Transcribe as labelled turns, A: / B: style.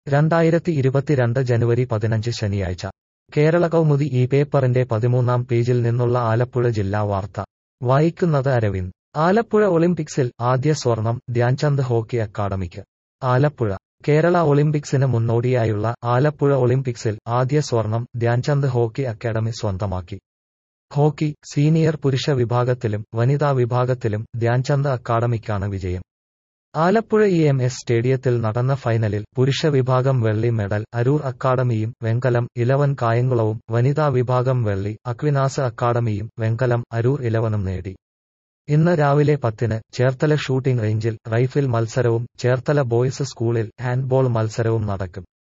A: രണ്ടായിരത്തി ഇരുപത്തിരണ്ട് ജനുവരി പതിനഞ്ച് ശനിയാഴ്ച കേരള കൗമുദി ഈ പേപ്പറിന്റെ പതിമൂന്നാം പേജിൽ നിന്നുള്ള ആലപ്പുഴ ജില്ലാ വാർത്ത വായിക്കുന്നത് അരവിന്ദ് ആലപ്പുഴ ഒളിമ്പിക്സിൽ ആദ്യ സ്വർണം ധ്യാൻചന്ദ് ഹോക്കി അക്കാദമിക്ക് ആലപ്പുഴ കേരള ഒളിമ്പിക്സിന് മുന്നോടിയായുള്ള ആലപ്പുഴ ഒളിമ്പിക്സിൽ ആദ്യ സ്വർണം ധ്യാൻചന്ദ് ഹോക്കി അക്കാദമി സ്വന്തമാക്കി ഹോക്കി സീനിയർ പുരുഷ വിഭാഗത്തിലും വനിതാ വിഭാഗത്തിലും ധ്യാൻചന്ദ് അക്കാദമിക്കാണ് വിജയം ആലപ്പുഴ ഇ എം എസ് സ്റ്റേഡിയത്തിൽ നടന്ന ഫൈനലിൽ പുരുഷ വിഭാഗം വെള്ളി മെഡൽ അരൂർ അക്കാദമിയും വെങ്കലം ഇലവൻ കായംകുളവും വനിതാ വിഭാഗം വെള്ളി അക്വിനാസ് അക്കാദമിയും വെങ്കലം അരൂർ ഇലവനും നേടി ഇന്ന് രാവിലെ പത്തിന് ചേർത്തല ഷൂട്ടിംഗ് റേഞ്ചിൽ റൈഫിൾ മത്സരവും ചേർത്തല ബോയ്സ് സ്കൂളിൽ ഹാൻഡ്ബോൾ മത്സരവും നടക്കും